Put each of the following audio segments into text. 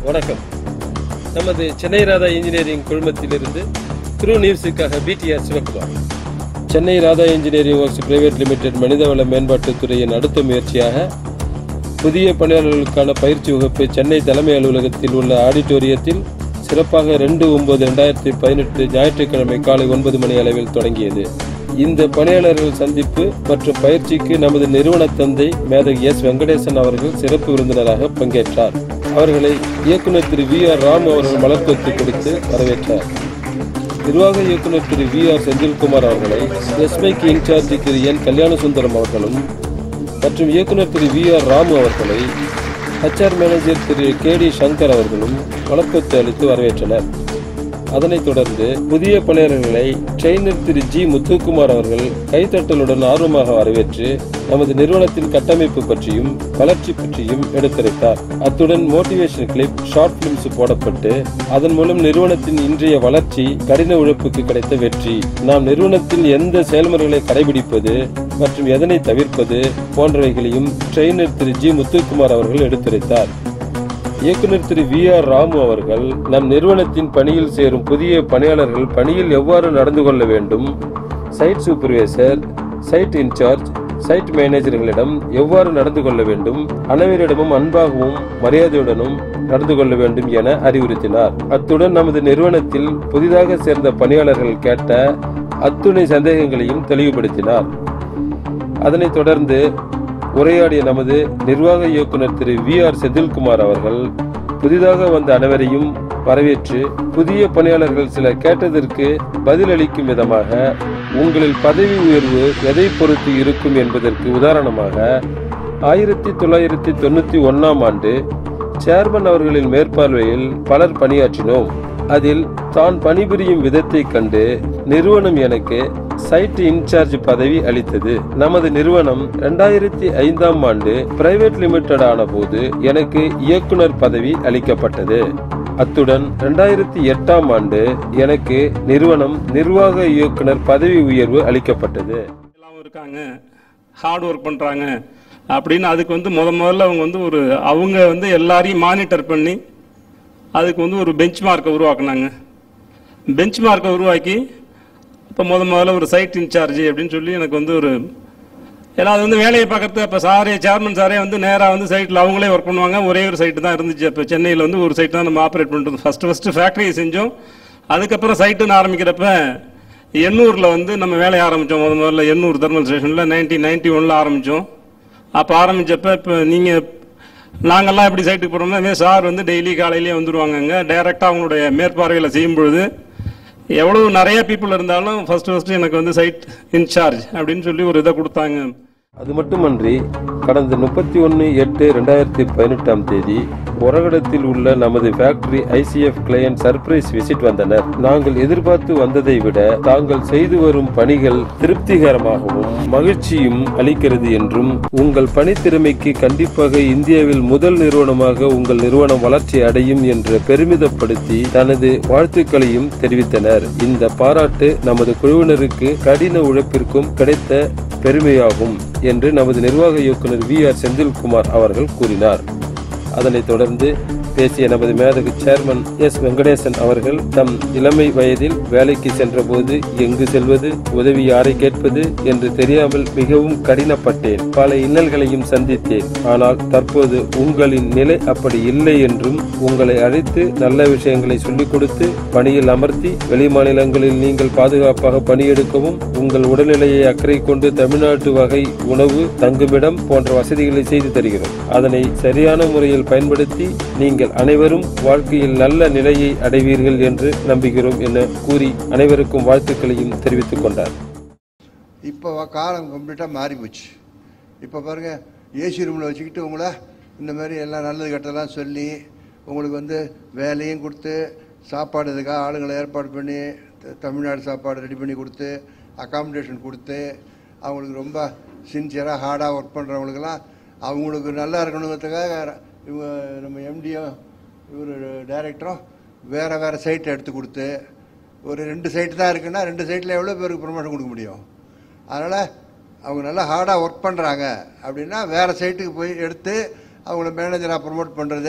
வணக்கம் நமது சென்னை ராதா இன்ஜினியரிங் குழுமத்திலிருந்து த்ரூ நியூஸுக்காக PTR Sivakumar Chennai Radha engineering works private limited மனிதவள மேம்பாட்டுத் துறையின் அடுத்த முயற்சியாக புதிய பணியாளர்களுக்கான பயிற்சி வகுப்பு சென்னை தலைமை அலுவலகத்தில் உள்ள ஆடிட்டோரியத்தில் சிறப்பாக ரெண்டு ஒன்பது ரெண்டாயிரத்தி பதினெட்டு ஞாயிற்றுக்கிழமை காலை ஒன்பது மணி அளவில் தொடங்கியது இந்த பணியாளர்கள் சந்திப்பு மற்றும் பயிற்சிக்கு நமது நிறுவன தந்தை மேதகு எஸ் வெங்கடேசன் அவர்கள் சிறப்பு விருந்தினராக பங்கேற்றார் அவர்களை இயக்குனர் திரு வி ஆர் ராம் அவர்கள் மலர்கொத்து கொடுத்து வரவேற்றார் நிர்வாக இயக்குனர் திரு வி ஆர் செந்தில்குமார் அவர்களை எஸ்பிக்கு இன்சார்ஜ் திரு என் கல்யாணசுந்தரம் அவர்களும் மற்றும் இயக்குனர் திரு வி ஆர் ராமு அவர்களை HR manager Thiru K D Shankar அவர்களும் வழக்கத்து அளித்து வரவேற்றனர் அதனைத் தொடர்ந்து புதிய பணியாளர்களை ட்ரெயினர் திரு ஜி முத்துக்குமார் அவர்கள் கைத்தட்டலுடன் ஆர்வமாக வரவேற்று நமது நிறுவனத்தின் கட்டமைப்பு பற்றியும் வளர்ச்சி பற்றியும் எடுத்துரைத்தார் அத்துடன் மோட்டிவேஷன் கிளிப் ஷார்ட் பிலிம்ஸ் போடப்பட்டு அதன் மூலம் நிறுவனத்தின் இன்றைய வளர்ச்சி கடின உழைப்புக்கு கிடைத்த வெற்றி நாம் நிறுவனத்தில் எந்த செயல்முறைகளை கடைபிடிப்பது மற்றும் எதனை தவிர்ப்பது போன்றவைகளையும் ட்ரெயினர் திரு ஜி முத்துக்குமார் அவர்கள் எடுத்துரைத்தார் இயக்குனர் திரு வி ஆர் ராமு அவர்கள் நம் நிறுவனத்தின் பணியில் சேரும் புதிய பணியாளர்கள் பணியில் எவ்வாறு நடந்து கொள்ள வேண்டும் site supervisor site incharge site மேனேஜர்களிடம் எவ்வாறு நடந்து கொள்ள வேண்டும் அனைவரிடமும் அன்பாகவும் மரியாதையுடனும் நடந்து கொள்ள வேண்டும் என அறிவுறுத்தினார் அத்துடன் நமது நிறுவனத்தில் புதிதாக சேர்ந்த பணியாளர்கள் கேட்ட அத்துணை சந்தேகங்களையும் தெளிவுபடுத்தினார் அதனைத் தொடர்ந்து உரையாடிய நமது நிர்வாக இயக்குனர் திரு வி ஆர் செந்தில்குமார் அவர்கள் புதிதாக வந்த அனைவரையும் வரவேற்று புதிய பணியாளர்கள் சில கேட்டதற்கு பதிலளிக்கும் விதமாக உங்களில் பதவி உயர்வு எதை பொறுத்து இருக்கும் என்பதற்கு உதாரணமாக ஆயிரத்தி தொள்ளாயிரத்தி தொண்ணூத்தி ஒன்னாம் ஆண்டு சேர்மன் அவர்களின் மேற்பார்வையில் பலர் பணியாற்றினோம் அதில் தான் பணிபுரியும் விதத்தை கண்டு நிறுவனம் எனக்கு சைட் இன்சார்ஜ் பதவி அளித்தது நமது நிறுவனம் இரண்டாயிரத்தி ஐந்தாம் ஆண்டு பிரைவேட் லிமிடெட் ஆன போது எனக்கு இயக்குனர் பதவி அளிக்கப்பட்டது அத்துடன் இரண்டாயிரத்தி எட்டாம் ஆண்டு எனக்கு நிறுவனம் நிர்வாக இயக்குனர் பதவி உயர்வு அளிக்கப்பட்டது எல்லாம் இருக்காங்க ஹார்ட் ஒர்க் பண்ணுறாங்க அப்படின்னு அதுக்கு வந்து முத முதல்ல அவங்க வந்து ஒரு அவங்க வந்து எல்லாரையும் மானிட்டர் பண்ணி அதுக்கு வந்து ஒரு பெஞ்ச் மார்க்கை உருவாக்குனாங்க பெஞ்ச் மார்க்கை உருவாக்கி இப்போ முத முதல்ல ஒரு சைட் இன்சார்ஜ் அப்படின்னு சொல்லி எனக்கு வந்து ஒரு ஏன்னா அது வந்து வேலையை பார்க்கறது அப்போ சாரே சேர்மன் சாரே வந்து நேராக வந்து சைட்டில் அவங்களே ஒர்க் பண்ணுவாங்க ஒரே ஒரு சைட்டு தான் இருந்துச்சு அப்போ சென்னையில் வந்து ஒரு சைட் தான் நம்ம ஆப்ரேட் பண்ணுறது ஃபஸ்ட்டு ஃபஸ்ட்டு ஃபேக்ட்ரியை செஞ்சோம் அதுக்கப்புறம் சைட்டுன்னு ஆரம்பிக்கிறப்ப எண்ணூரில் வந்து நம்ம வேலையை ஆரம்பித்தோம் முத முதல்ல எண்ணூர் தெர்மல் ஸ்டேஷனில் நைன்டீன் நைன்டி ஒனில் ஆரம்பித்தோம் அப்போ ஆரம்பித்தப்ப இப்போ நீங்கள் நாங்கள்லாம் எப்படி சைட்டுக்கு போகிறோம்னா சார் வந்து டெய்லி காலையிலேயே வந்துடுவாங்க அங்கே டைரெக்டாக அவங்களுடைய மேற்பார்வையில் செய்யும் பொழுது எவ்வளவு நிறைய பீப்புள் இருந்தாலும் ஃபர்ஸ்ட் ஃபர்ஸ்ட் எனக்கு வந்து சைட் இன்சார்ஜ் அப்படின்னு சொல்லி ஒரு இதை கொடுத்தாங்க அது மட்டுமன்றி கடந்த முப்பத்தி ஒன்று எட்டு ரெண்டாயிரத்தி பதினெட்டாம் தேதி உரகடத்தில் உள்ள நமது factory ICF client surprise visit வந்தனர் நாங்கள் எதிர்பார்த்து வந்ததை விட தாங்கள் செய்து வரும் பணிகள் திருப்திகரமாகவும் மகிழ்ச்சியும் அளிக்கிறது என்றும் உங்கள் பணித்திறமைக்கு கண்டிப்பாக இந்தியாவில் முதல் நிறுவனமாக உங்கள் நிறுவனம் வளர்ச்சி அடையும் என்று பெருமிதப்படுத்தி தனது வாழ்த்துக்களையும் தெரிவித்தனர் இந்த பாராட்டு நமது குழுவினருக்கு கடின உழைப்பிற்கும் கிடைத்த பெருமையாகும் என்று நமது நிர்வாக இயக்குனர் வி ஆர் செந்தில்குமார் அவர்கள் கூறினார் அதனைத் தொடர்ந்து பேசிய நமது மேதகு சேர்மன் எஸ் வெங்கடேசன் அவர்கள் தம் இளமை வயதில் வேலைக்கு சென்றபோது எங்கு செல்வது உதவி யாரை கேட்பது என்று தெரியாமல் மிகவும் கடினப்பட்டேன் பல இன்னல்களையும் சந்தித்தேன் ஆனால் தற்போது உங்களின் நிலை அப்படி இல்லை என்றும் உங்களை அழைத்து நல்ல விஷயங்களை சொல்லிக் கொடுத்து பணியில் அமர்த்தி வெளி மாநிலங்களில் நீங்கள் பாதுகாப்பாக பணியெடுக்கவும் உங்கள் உடல்நிலையை அக்கறை கொண்டு தமிழ்நாட்டு வகை உணவு தங்குமிடம் போன்ற வசதிகளை செய்து தருகிறோம் அதனை சரியான முறையில் பயன்படுத்தி நீங்கள் அனைவரும் வாழ்க்கையில் நல்ல நிலையை அடைவீர்கள் என்று நம்புகிறோம் என கூறி அனைவருக்கும் வாழ்த்துக்களையும் தெரிவித்துக் கொண்டார் இப்போ காலம் கம்ப்ளீட்டாக மாறி போச்சு இப்போ பாருங்கள் ஏசி ரூமில் வச்சுக்கிட்டு உங்களை இந்த மாதிரி எல்லாம் நல்லது கெட்டதெல்லாம் சொல்லி உங்களுக்கு வந்து வேலையும் கொடுத்து சாப்பாடு இதுக்காக ஆளுங்களை ஏற்பாடு பண்ணி த- தமிழ்நாடு சாப்பாடு ரெடி பண்ணி கொடுத்து அகாமடேஷன் கொடுத்து அவங்களுக்கு ரொம்ப சின்சியராக ஹார்டாக ஒர்க் பண்ணுறவங்களுக்கெல்லாம் அவங்களுக்கு நல்லா இருக்கணுங்கிறதுக்காக இவங்க நம்ம எம்டியும் இவர் டைரக்டரும் வேறு வேறு சைட்டை எடுத்து கொடுத்து ஒரு ரெண்டு சைட்டு தான் இருக்குன்னா ரெண்டு சைட்டில் எவ்வளோ பேருக்கு ப்ரொமோஷன் கொடுக்க முடியும் அதனால் அவங்க நல்லா ஹார்டாக ஒர்க் பண்ணுறாங்க அப்படின்னா வேறு சைட்டுக்கு போய் எடுத்து அவங்கள மேனேஜராக ப்ரொமோட் பண்ணுறது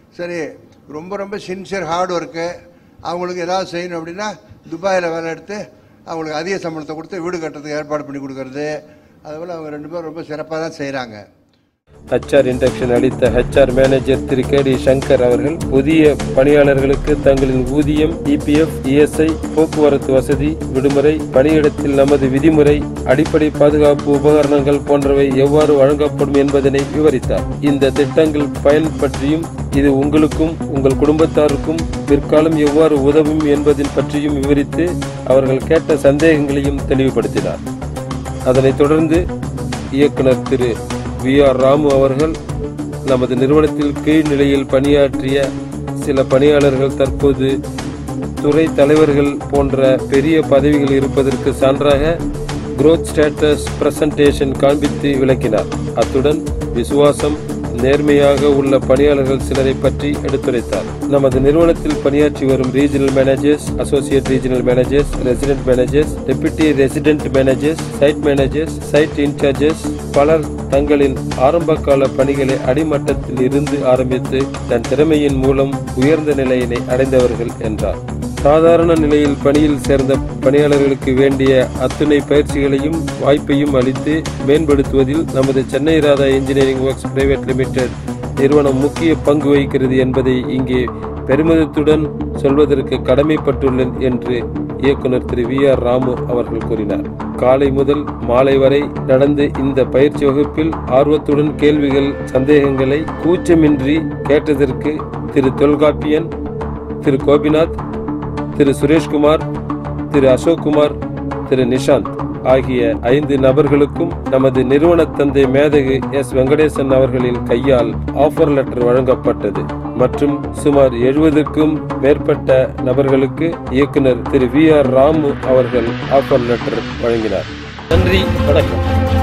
சரி ரொம்ப ரொம்ப சின்சியர் ஹார்ட் ஒர்க்கு அவங்களுக்கு ஏதாவது செய்யணும் அப்படின்னா துபாயில் வேலை எடுத்து அவங்களுக்கு அதிக சம்பளத்தை கொடுத்து வீடு கட்டுறதுக்கு ஏற்பாடு பண்ணி கொடுக்கறது அதுபோல் அவங்க ரெண்டு பேரும் ரொம்ப சிறப்பாக தான் செய்கிறாங்க ஹெச்ஆர் இண்டக்ஷன் அளித்த HR manager Thiru K D Shankar அவர்கள் புதிய பணியாளர்களுக்கு தங்களின் ஊதியம் இபிஎஃப் இஎஸ்ஐ போக்குவரத்து வசதி விடுமுறை பணியிடத்தில் நமது விதிமுறை அடிப்படை பாதுகாப்பு உபகரணங்கள் போன்றவை எவ்வாறு வழங்கப்படும் என்பதனை விவரித்தார் இந்த திட்டங்கள் பயன் பற்றியும் இது உங்களுக்கும் உங்கள் குடும்பத்தாருக்கும் பிற்காலம் எவ்வாறு உதவும் என்பதின் பற்றியும் விவரித்து அவர்கள் கேட்ட சந்தேகங்களையும் தெளிவுபடுத்தினார் அதனைத் தொடர்ந்து இயக்குனர் திரு வி ஆர் ராமு அவர்கள் நமது நிறுவனத்தில் கீழ் நிலையில் பணியாற்றிய சில பணியாளர்கள் தற்போது துறை தலைவர்கள் போன்ற பெரிய பதவிகள் இருப்பதற்கு சான்றாக growth ஸ்டேட்டஸ் பிரசன்டேஷன் காண்பித்து விளக்கினார் அத்துடன் விசுவாசம் நேர்மையாக உள்ள பணியாளர்கள் சிலரை பற்றி எடுத்துரைத்தார் நமது நிறுவனத்தில் பணியாற்றி வரும் regional managers associate regional managers resident managers deputy resident managers site managers site incharges பலர் தங்களின் ஆரம்பகால பணிகளை அடிமட்டத்தில் இருந்து ஆரம்பித்து தன் திறமையின் மூலம் உயர்ந்த நிலையினை அடைந்தவர்கள் என்றார் சாதாரண நிலையில் பணியில் சேர்ந்த பணியாளர்களுக்கு வேண்டிய அத்துணை பயிற்சிகளையும் வாய்ப்பையும் அளித்து மேம்படுத்துவதில் நமது Chennai Radha engineering works private limited நிறுவனம் முக்கிய பங்கு வகிக்கிறது என்பதை இங்கே பெருமிதத்துடன் சொல்வதற்கு கடமைப்பட்டுள்ளேன் என்று இயக்குனர் திரு வி ஆர் ராமு அவர்கள் கூறினார் காலை முதல் மாலை வரை நடந்த இந்த பயிற்சி வகுப்பில் ஆர்வத்துடன் கேள்விகள் சந்தேகங்களை கூச்சமின்றி கேட்டதற்கு திரு தொல்காப்பியன் திரு கோபிநாத் திரு சுரேஷ்குமார் திரு அசோக்குமார் திரு நிஷாந்த் ஆகிய ஐந்து நபர்களுக்கும் நமது நிறுவன தந்தை மேதகு எஸ் வெங்கடேசன் அவர்களின் கையால் ஆஃபர் லெட்டர் வழங்கப்பட்டது மற்றும் சுமார் எழுபதுக்கும் மேற்பட்ட நபர்களுக்கு இயக்குனர் திரு வி ஆர் ராமு அவர்கள் ஆஃபர் லெட்டர் வழங்கினார் நன்றி வணக்கம்